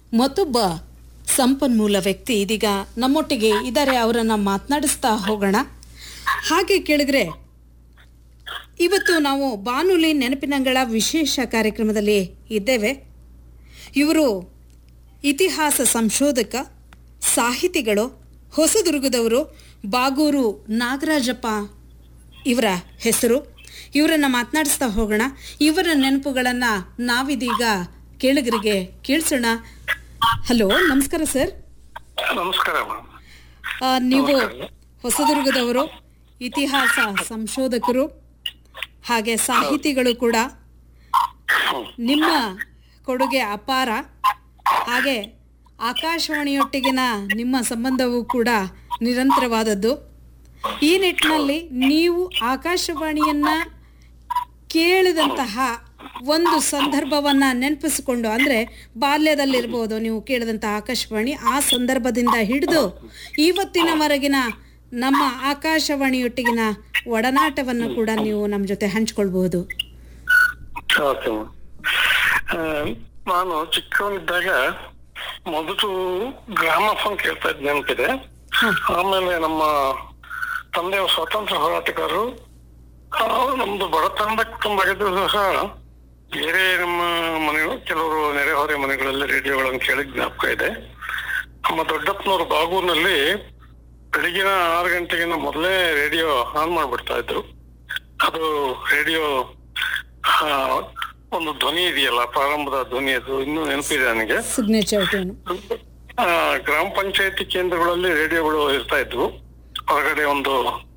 ಮತ್ತೊಬ್ಬ ಸಂಪನ್ಮೂಲ ವ್ಯಕ್ತಿ ಇದೀಗ ನಮ್ಮೊಟ್ಟಿಗೆ ಇದ್ದಾರೆ ಅವರನ್ನ ಮಾತನಾಡಿಸ್ತಾ ಹೋಗೋಣ ಹಾಗೆ ಕೇಳಿದ್ರೆ ಇವತ್ತು ನಾವು ಬಾನುಲಿ ನೆನಪಿನಂಗಳ ವಿಶೇಷ ಕಾರ್ಯಕ್ರಮದಲ್ಲಿ ಇದ್ದೇವೆ ಇವರು ಇತಿಹಾಸ ಸಂಶೋಧಕ ಸಾಹಿತಿಗಳು ಹೊಸದುರ್ಗದವರು ಬಾಗೂರು ನಾಗರಾಜಪ್ಪ ಇವರ ಹೆಸರು ಇವರನ್ನ ಮಾತನಾಡಿಸ್ತಾ ಹೋಗೋಣ ಇವರ ನೆನಪುಗಳನ್ನು ನಾವಿದೀಗ ಕೇಳುಗರಿಗೆ ಕೇಳಿಸೋಣ ಹಲೋ ನಮಸ್ಕಾರ ಸರ್ ನಮಸ್ಕಾರ ಮೇಡಮ್ ಆ, ನೀವು ಹೊಸದುರ್ಗದವರು ಇತಿಹಾಸ ಸಂಶೋಧಕರು ಹಾಗೆ ಸಾಹಿತಿಗಳು ಕೂಡ ನಿಮ್ಮ ಕೊಡುಗೆ ಅಪಾರ ಹಾಗೆ ಆಕಾಶವಾಣಿಯೊಟ್ಟಿಗಿನ ನಿಮ್ಮ ಸಂಬಂಧವೂ ಕೂಡ ನಿರಂತರವಾದದ್ದು ಈ ನಿಟ್ಟಿನಲ್ಲಿ ನೀವು ಆಕಾಶವಾಣಿಯನ್ನ ಕೇಳಿದಂತಹ ಒಂದು ಸಂದರ್ಭವನ್ನ ನೆನಪಿಸಿಕೊಂಡು ಅಂದ್ರೆ ಬಾಲ್ಯದಲ್ಲಿರ್ಬೋದು ನೀವು ಕೇಳಿದಂತಹ ಆಕಾಶವಾಣಿ ಆ ಸಂದರ್ಭದಿಂದ ಹಿಡಿದು ಇವತ್ತಿನವರೆಗಿನ ನಮ್ಮ ಆಕಾಶವಾಣಿಯೊಟ್ಟಿಗಿನ ಒಡನಾಟವನ್ನು ಕೂಡ ನೀವು ನಮ್ಮ ಜೊತೆ ಹಂಚ್ಕೊಳ್ಬಹುದು ಓಕೆ ಮೇಡಮ್ ನಾನು ಚಿಕ್ಕವನಿದ್ದಾಗ ಮೊದಲು ಗ್ರಾಮಫೋನ್ ಕೇಳ್ತಾ ಇದ್ದ ನೆನಪಿದೆ ಆಮೇಲೆ ನಮ್ಮ ತಂದೆಯ ಸ್ವಾತಂತ್ರ್ಯ ಹೋರಾಟಗಾರರು ಆ, ನಮ್ದು ಬಡತನದ ಕುಟುಂಬ ಸಹ ಬೇರೆ ನಮ್ಮ ಮನೆಗಳು ಕೆಲವರು ನೆರೆಹೊರೆ ಮನೆಗಳಲ್ಲಿ ರೇಡಿಯೋಗಳನ್ನು ಕೇಳಿದ ಜ್ಞಾಪಕ ಇದೆ ನಮ್ಮ ದೊಡ್ಡಪ್ಪನವರು ಬಾಗೂರಿನಲ್ಲಿ ಬೆಳಿಗಿನ ಆರು ಗಂಟೆಗಿನ ಮೊದಲೇ ರೇಡಿಯೋ ಆನ್ ಮಾಡ್ಬಿಡ್ತಾ ಇದ್ರು ಅದು ರೇಡಿಯೋ ಆ, ಒಂದು ಧ್ವನಿ ಇದೆಯಲ್ಲ ಪ್ರಾರಂಭದ ಧ್ವನಿ ಅದು ಇನ್ನೂ ನೆನಪಿದೆ ನನಗೆ ಸಿಗ್ನೇಚರ್ ಟ್ಯೂನ್ ಆ, ಗ್ರಾಮ ಪಂಚಾಯತಿ ಕೇಂದ್ರಗಳಲ್ಲಿ ರೇಡಿಯೋಗಳು ಇರ್ತಾ ಇದ್ವು ಹೊರಗಡೆ ಒಂದು